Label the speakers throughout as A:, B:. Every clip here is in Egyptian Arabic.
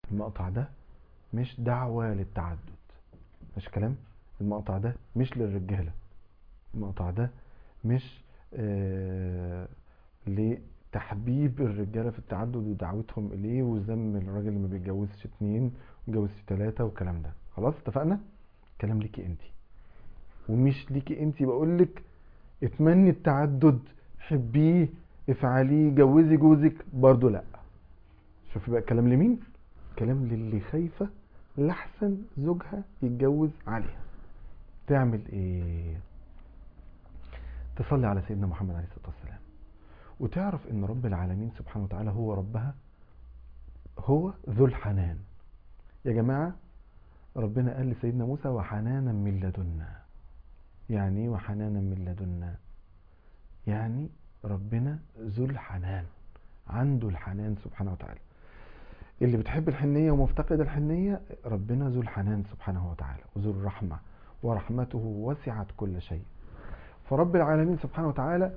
A: المقطع ده مش دعوة للتعدد مش كلام المقطع ده مش للرجالة المقطع ده مش آه لتحبيب الرجالة في التعدد ودعوتهم إليه وذم الراجل اللي ما بيتجوزش اتنين ويتجوز ثلاثة والكلام ده خلاص اتفقنا كلام ليكي انت ومش ليكي انت بقولك اتمني التعدد حبيه افعليه جوزي جوزك برضو لا شوفي بقى الكلام لمين كلام للي خايفة لحسن زوجها يتجوز عليها تعمل ايه تصلي على سيدنا محمد عليه الصلاة والسلام وتعرف ان رب العالمين سبحانه وتعالى هو ربها هو ذو الحنان يا جماعة ربنا قال لسيدنا موسى وحنانا من لدنا يعني ايه وحنانا من لدنا يعني ربنا ذو الحنان عنده الحنان سبحانه وتعالى اللي بتحب الحنية ومفتقد الحنية ربنا ذو الحنان سبحانه وتعالى وذو الرحمة ورحمته وسعت كل شيء فرب العالمين سبحانه وتعالى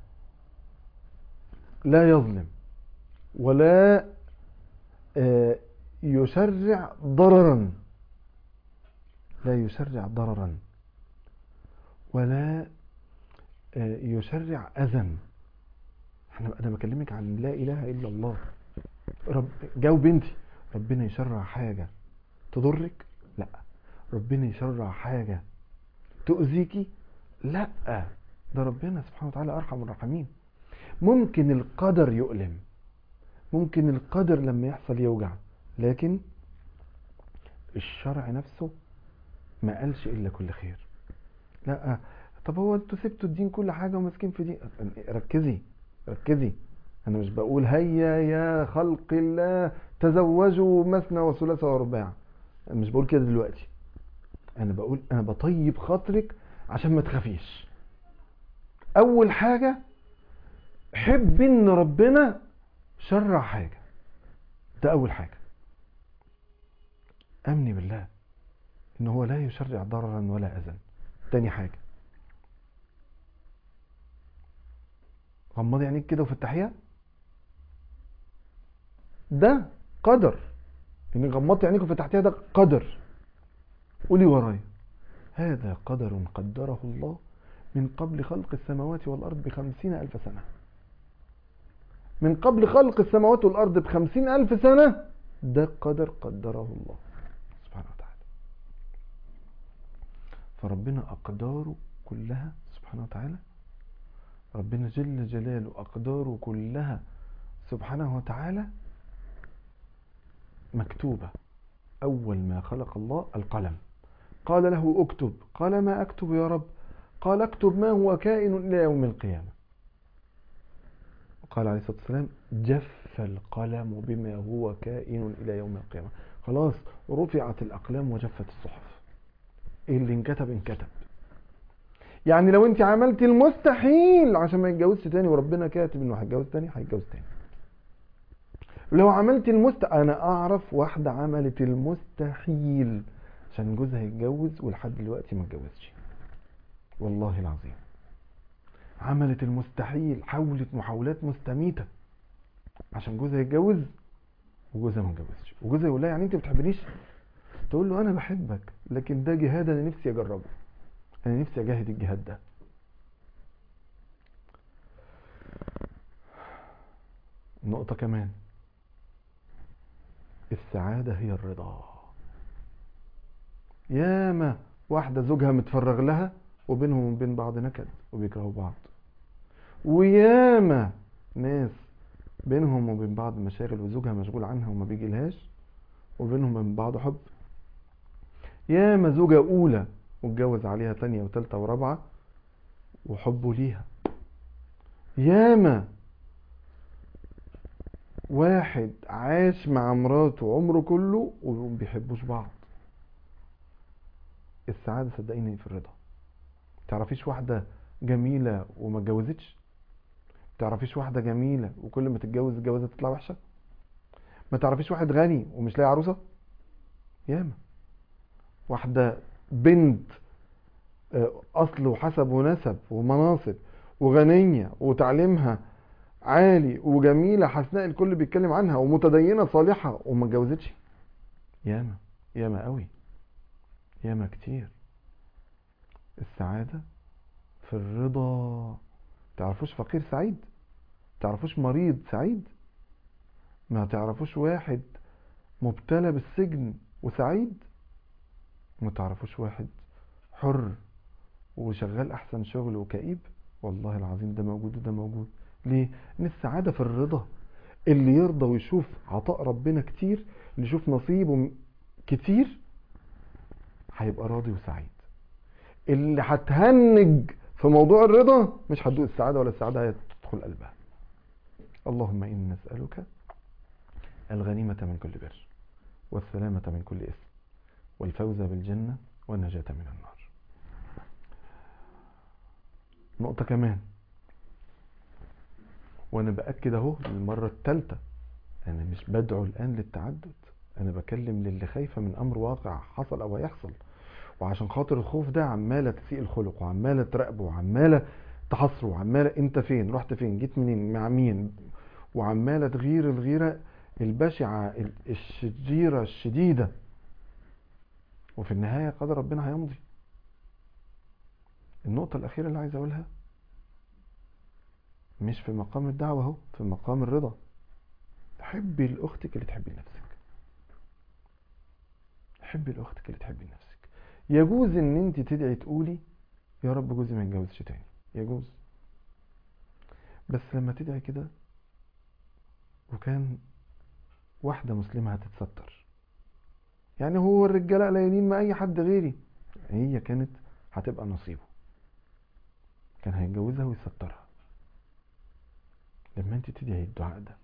A: لا يظلم ولا يشرع ضررا لا يشرع ضررا ولا يشرع اذى احنا انا بكلمك عن لا اله الا الله رب جاوب انتي ربنا يشرع حاجه تضرك لا ربنا يشرع حاجه تؤذيكي لا ده ربنا سبحانه وتعالى ارحم الراحمين ممكن القدر يؤلم ممكن القدر لما يحصل يوجع لكن الشرع نفسه ما قالش الا كل خير لا طب هو انتوا سبتوا الدين كل حاجه وماسكين في دين ركزي ركزي انا مش بقول هيا يا خلق الله تزوجوا مثنى وثلاث ورباع مش بقول كده دلوقتي انا بقول انا بطيب خاطرك عشان ما تخافيش اول حاجه حب ان ربنا شرع حاجه ده اول حاجه امني بالله ان هو لا يشرع ضررا ولا اذى تاني حاجه غمضي عينيك كده وفتحيها ده قدر ان غمضتي عينيك وفتحتيها ده قدر قولي ورايا هذا قدر قدره الله من قبل خلق السماوات والأرض بخمسين ألف سنة من قبل خلق السماوات والأرض بخمسين ألف سنة ده قدر قدره الله سبحانه وتعالى فربنا أقداره كلها سبحانه وتعالى ربنا جل جلاله أقداره كلها سبحانه وتعالى مكتوبة أول ما خلق الله القلم قال له اكتب قال ما أكتب يا رب قال اكتب ما هو كائن إلى يوم القيامة قال عليه الصلاة والسلام جف القلم بما هو كائن إلى يوم القيامة خلاص رفعت الأقلام وجفت الصحف إيه اللي انكتب انكتب يعني لو انت عملت المستحيل عشان ما يتجوزش تاني وربنا كاتب انه هيتجوز تاني هيتجوز تاني لو عملت المست انا اعرف واحدة عملت المستحيل عشان جوزها يتجوز ولحد دلوقتي ما اتجوزش والله العظيم عملت المستحيل حاولت محاولات مستميتة عشان جوزها يتجوز وجوزها ما اتجوزش وجوزها يقول لها يعني انت ما بتحبنيش تقول له انا بحبك لكن ده جهاد انا نفسي اجربه انا نفسي اجاهد الجهاد ده نقطة كمان السعادة هي الرضا ياما واحدة زوجها متفرغ لها وبينهم وبين بعض نكد وبيكرهوا بعض وياما ناس بينهم وبين بعض مشاغل وزوجها مشغول عنها وما بيجيلهاش وبينهم وبين بعض حب ياما زوجة أولى واتجوز عليها تانية وتالتة ورابعة وحبه ليها ياما واحد عاش مع مراته عمره كله وما بيحبوش بعض السعادة صدقيني في الرضا تعرفيش واحدة جميلة وما اتجوزتش تعرفيش واحدة جميلة وكل ما تتجوز الجوازة تطلع وحشة ما تعرفيش واحد غني ومش لاقي عروسة ياما واحدة بنت أصل وحسب ونسب ومناصب وغنية وتعليمها عالي وجميلة حسناء الكل بيتكلم عنها ومتدينة صالحة وما اتجوزتش ياما ياما قوي ياما كتير السعادة في الرضا تعرفوش فقير سعيد تعرفوش مريض سعيد ما تعرفوش واحد مبتلى بالسجن وسعيد ما تعرفوش واحد حر وشغال احسن شغل وكئيب والله العظيم ده موجود وده موجود ليه ان السعادة في الرضا اللي يرضى ويشوف عطاء ربنا كتير اللي يشوف نصيبه كتير هيبقى راضي وسعيد اللي هتهنج في موضوع الرضا مش هتدوق السعادة ولا السعادة هتدخل قلبها اللهم إنا نسألك الغنيمة من كل بر والسلامة من كل إثم والفوز بالجنة والنجاة من النار نقطة كمان وانا باكد اهو للمره الثالثه انا مش بدعو الان للتعدد انا بكلم للي خايفه من امر واقع حصل او هيحصل وعشان خاطر الخوف ده عماله تسيء الخلق وعماله تراقبه وعماله تحصره وعماله انت فين رحت فين جيت منين مع مين وعماله تغير الغيره البشعه الشجيره الشديده وفي النهايه قدر ربنا هيمضي النقطه الاخيره اللي عايز اقولها مش في مقام الدعوة اهو في مقام الرضا حبي لأختك اللي تحبي لنفسك حبي لأختك اللي تحبي لنفسك يجوز ان انت تدعي تقولي يا رب جوزي ما يتجوزش تاني يجوز بس لما تدعي كده وكان واحدة مسلمة هتتستر يعني هو الرجالة قليلين ما اي حد غيري هي كانت هتبقى نصيبه كان هيتجوزها ويسترها لما انت تدعي الدعاء ده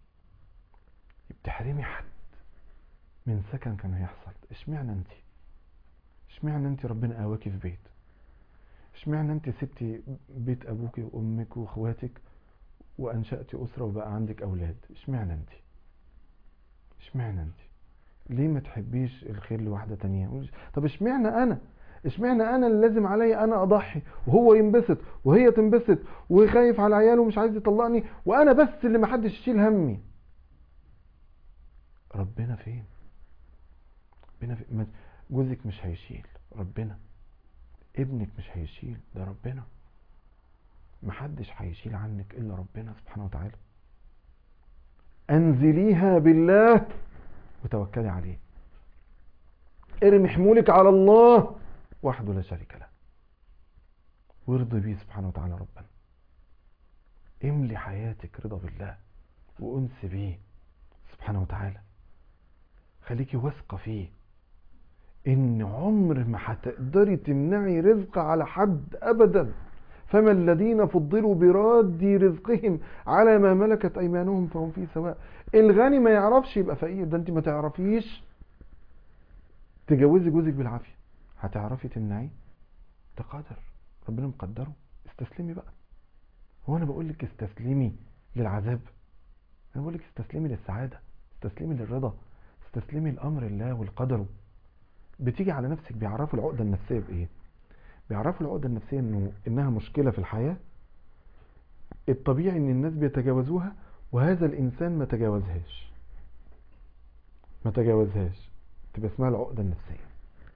A: بتحرمي حد من سكن كان هيحصل اشمعنى انت اشمعنى انت ربنا قواكي في بيت اشمعنى انت سبتي بيت ابوك وامك واخواتك وانشأتي اسره وبقى عندك اولاد اشمعنى انت اشمعنى انت ليه ما تحبيش الخير لواحده تانية طب اشمعنى انا اشمعنى انا اللي لازم عليا انا اضحي وهو ينبسط وهي تنبسط وخايف على عياله ومش عايز يطلقني وانا بس اللي محدش يشيل همي ربنا فين ربنا فين جوزك مش هيشيل ربنا ابنك مش هيشيل ده ربنا محدش هيشيل عنك الا ربنا سبحانه وتعالى انزليها بالله وتوكلي عليه ارمي حمولك على الله وحده لا شريك له وارضي بيه سبحانه وتعالى ربنا املي حياتك رضا بالله وانس بيه سبحانه وتعالى خليكي واثقه فيه ان عمر ما هتقدري تمنعي رزق على حد ابدا فما الذين فضلوا براد رزقهم على ما ملكت ايمانهم فهم فيه سواء الغني ما يعرفش يبقى فقير ده انت ما تعرفيش تجوزي جوزك بالعافيه هتعرفي تمنعيه ده قدر ربنا مقدره استسلمي بقى هو انا بقول لك استسلمي للعذاب انا بقول لك استسلمي للسعاده استسلمي للرضا استسلمي لامر الله والقدر بتيجي على نفسك بيعرفوا العقده النفسيه بايه بيعرفوا العقده النفسيه انه انها مشكله في الحياه الطبيعي ان الناس بيتجاوزوها وهذا الانسان ما تجاوزهاش ما تجاوزهاش تبقى اسمها العقده النفسيه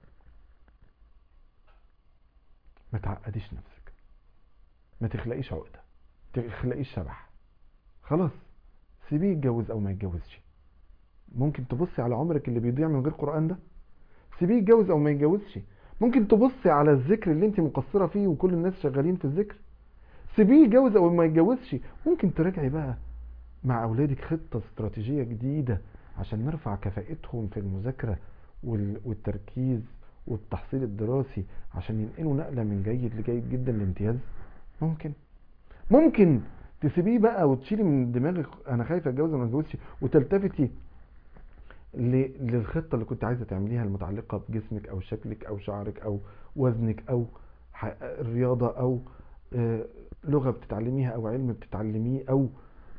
A: ما تعقديش نفسك ما تخلقيش عقدة تخلقيش شبح خلاص سيبيه يتجوز او ما يتجوزش ممكن تبصي على عمرك اللي بيضيع من غير قرآن ده سيبيه يتجوز او ما يتجوزش ممكن تبصي على الذكر اللي انت مقصرة فيه وكل الناس شغالين في الذكر سيبيه يتجوز او ما يتجوزش ممكن تراجعي بقى مع اولادك خطة استراتيجية جديدة عشان نرفع كفاءتهم في المذاكرة والتركيز والتحصيل الدراسي عشان ينقلوا نقله من جيد لجيد جدا لامتياز ممكن ممكن تسيبيه بقى وتشيلي من دماغك انا خايفه اتجوز وما اتجوزش وتلتفتي للخطه اللي كنت عايزه تعمليها المتعلقه بجسمك او شكلك او شعرك او وزنك او رياضه او لغه بتتعلميها او علم بتتعلميه او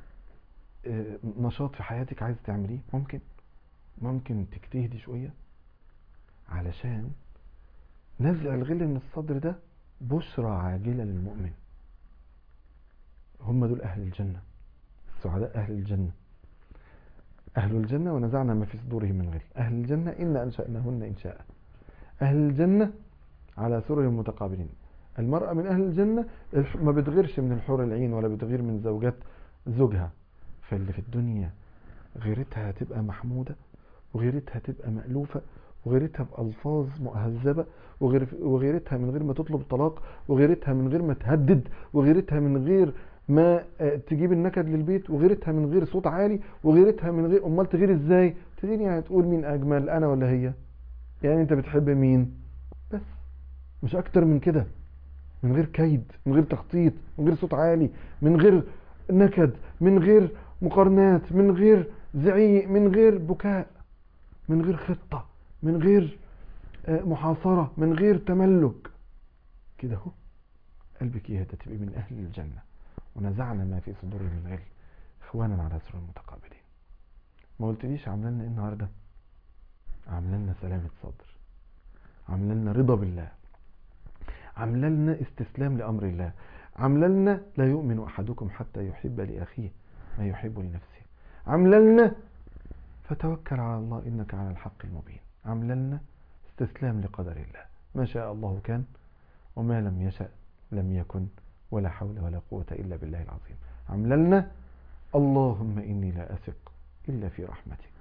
A: نشاط في حياتك عايزه تعمليه ممكن ممكن تجتهدي شويه علشان نزع الغل من الصدر ده بشرى عاجلة للمؤمن هم دول أهل الجنة سعداء أهل الجنة أهل الجنة ونزعنا ما في صدورهم من غل أهل الجنة إن أنشأناهن إنشاء أهل الجنة على سرر متقابلين المرأة من أهل الجنة الح- ما بتغيرش من الحور العين ولا بتغير من زوجات زوجها فاللي في الدنيا غيرتها هتبقى محمودة وغيرتها تبقى مألوفة وغيرتها بألفاظ مهذبة وغير وغيرتها من غير ما تطلب طلاق وغيرتها من غير ما تهدد وغيرتها من غير ما آه، تجيب النكد للبيت وغيرتها من غير صوت عالي وغيرتها من غير امال تغير ازاي تديني يعني تقول مين اجمل انا ولا هي يعني انت بتحب مين بس مش اكتر من كده من غير كيد من غير تخطيط من غير صوت عالي من غير نكد من غير مقارنات من غير زعيق من غير بكاء من غير خطة من غير آه، محاصرة من غير تملك كده اهو قلبك ايه تبقي من اهل الجنة ونزعنا ما في صدورهم من غل اخوانا على سرور متقابلين ما قلتليش عامله لنا ايه النهارده عامله لنا سلامة صدر عامله لنا رضا بالله عامله لنا استسلام لامر الله عامله لنا لا يؤمن احدكم حتى يحب لاخيه ما يحب لنفسه عامله لنا فتوكل على الله انك على الحق المبين عامله لنا استسلام لقدر الله ما شاء الله كان وما لم يشأ لم يكن ولا حول ولا قوة إلا بالله العظيم عامله لنا اللهم إني لا أثق إلا في رحمتك